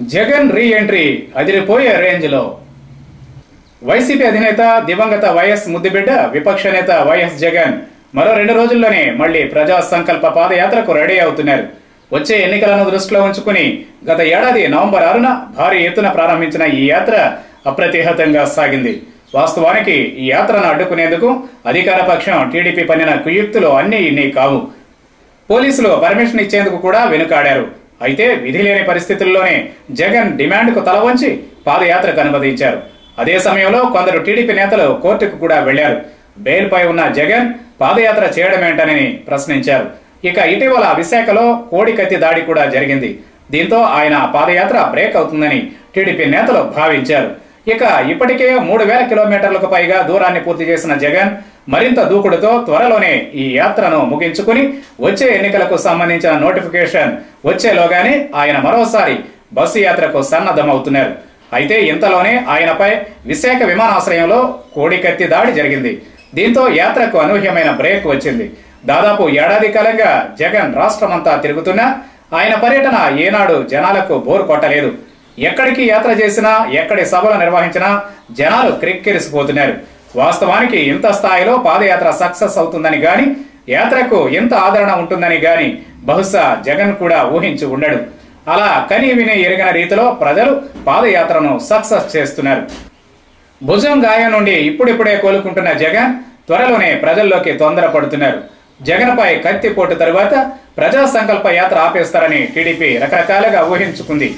Jagan re entry అదిరిపోయే రేంజ్లో YCP అధినేత దివంగత వైఎస్ ముద్దుబిడ్డ విపక్ష నేత వైఎస్ జగన్ మరో రెండు రోజుల్లోనే మళ్లీ ప్రజా సంకల్ప పాదయాత్రకు రెడీ అవుతున్నారు వచ్చే ఎన్నికలను దృష్టిలో ఉంచుకుని గత ఏడాది నవంబర్ ఆరున భారీ ఎత్తున ప్రారంభించిన ఈ యాత్ర అప్రతిహతంగా సాగింది వాస్తవానికి ఈ యాత్రను అడ్డుకునేందుకు అధికార పక్షం టీడీపీ పన్నిన కుయుక్తులు అన్నీ ఇన్ని కావు పోలీసులు పర్మిషన్ ఇచ్చేందుకు కూడా వెనుకాడారు అయితే విధి లేని పరిస్థితుల్లోనే జగన్ డిమాండ్కు తల వంచి పాదయాత్రకు అనుమతించారు అదే సమయంలో కొందరు టీడీపీ నేతలు కోర్టుకు కూడా వెళ్లారు బెయిల్పై ఉన్న జగన్ పాదయాత్ర చేయడమేంటని ప్రశ్నించారు ఇక ఇటీవల విశాఖలో కోడికత్తి దాడి కూడా జరిగింది దీంతో ఆయన పాదయాత్ర బ్రేక్ అవుతుందని టీడీపీ నేతలు భావించారు ఇక ఇప్పటికే మూడు వేల కిలోమీటర్లకు పైగా దూరాన్ని పూర్తి చేసిన జగన్ మరింత దూకుడుతో త్వరలోనే ఈ యాత్రను ముగించుకుని వచ్చే ఎన్నికలకు సంబంధించిన నోటిఫికేషన్ వచ్చేలోగానే ఆయన మరోసారి బస్సు యాత్రకు సన్నద్ధమవుతున్నారు అయితే ఇంతలోనే ఆయనపై విశాఖ విమానాశ్రయంలో కోడికత్తి దాడి జరిగింది దీంతో యాత్రకు అనూహ్యమైన బ్రేక్ వచ్చింది దాదాపు ఏడాది కాలంగా జగన్ రాష్ట్రమంతా తిరుగుతున్నా ఆయన పర్యటన ఏనాడు జనాలకు బోరు కొట్టలేదు ఎక్కడికి యాత్ర చేసినా ఎక్కడి సభలు నిర్వహించినా జనాలు క్రిక్కిరిసిపోతున్నారు వాస్తవానికి ఇంత స్థాయిలో పాదయాత్ర సక్సెస్ అవుతుందని గాని యాత్రకు ఎంత ఆదరణ ఉంటుందని గాని బహుశా జగన్ కూడా ఊహించి ఉండడు అలా కని విని ఎరిగిన రీతిలో ప్రజలు పాదయాత్రను సక్సెస్ చేస్తున్నారు భుజం గాయం నుండి ఇప్పుడిప్పుడే కోలుకుంటున్న జగన్ త్వరలోనే ప్రజల్లోకి తొందరపడుతున్నారు జగన్పై కత్తిపోటు తరువాత ప్రజా సంకల్ప యాత్ర ఆపేస్తారని టీడీపీ రకరకాలుగా ఊహించుకుంది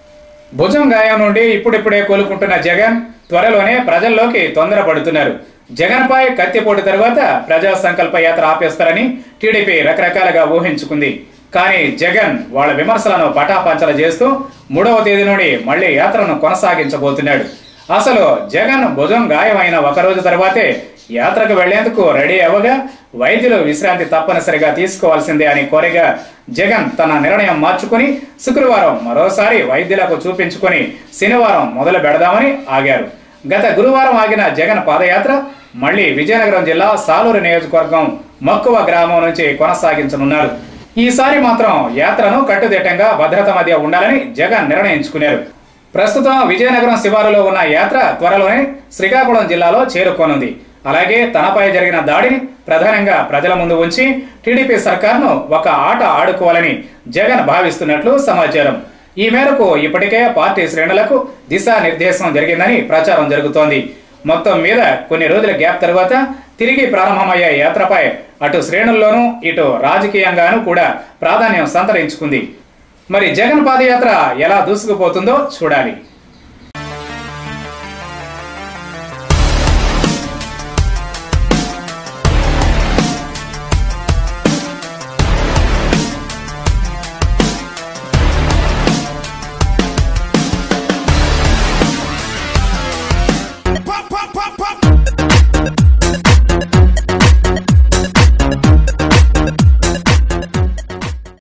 భుజం గాయం నుండి ఇప్పుడిప్పుడే కోలుకుంటున్న జగన్ త్వరలోనే ప్రజల్లోకి తొందరపడుతున్నారు జగన్పై కత్తిపోటు తరువాత ప్రజా సంకల్ప యాత్ర ఆపేస్తారని టీడీపీ రకరకాలుగా ఊహించుకుంది కానీ జగన్ వాళ్ళ విమర్శలను పటాపంచలు చేస్తూ మూడవ తేదీ నుండి మళ్లీ యాత్రను కొనసాగించబోతున్నాడు అసలు జగన్ భుజం గాయమైన ఒక రోజు తర్వాతే యాత్రకు వెళ్లేందుకు రెడీ అవ్వగా వైద్యులు విశ్రాంతి తప్పనిసరిగా తీసుకోవాల్సిందే అని కోరగా జగన్ తన నిర్ణయం మార్చుకుని శుక్రవారం మరోసారి వైద్యులకు చూపించుకుని శనివారం మొదలు పెడదామని ఆగారు గత గురువారం ఆగిన జగన్ పాదయాత్ర మళ్లీ విజయనగరం జిల్లా సాలూరు నియోజకవర్గం మక్కువ గ్రామం నుంచి కొనసాగించనున్నారు ఈసారి మాత్రం యాత్రను కట్టుదిట్టంగా భద్రత మధ్య ఉండాలని జగన్ నిర్ణయించుకున్నారు ప్రస్తుతం విజయనగరం శివారులో ఉన్న యాత్ర త్వరలోనే శ్రీకాకుళం జిల్లాలో చేరుకోనుంది అలాగే తనపై జరిగిన దాడిని ప్రధానంగా ప్రజల ముందు ఉంచి టీడీపీ సర్కార్ను ఒక ఆట ఆడుకోవాలని జగన్ భావిస్తున్నట్లు సమాచారం ఈ మేరకు ఇప్పటికే పార్టీ శ్రేణులకు దిశానిర్దేశం జరిగిందని ప్రచారం జరుగుతోంది మొత్తం మీద కొన్ని రోజుల గ్యాప్ తర్వాత తిరిగి ప్రారంభమయ్యే యాత్రపై అటు శ్రేణుల్లోనూ ఇటు రాజకీయంగానూ కూడా ప్రాధాన్యం సంతరించుకుంది మరి జగన్ పాదయాత్ర ఎలా దూసుకుపోతుందో చూడాలి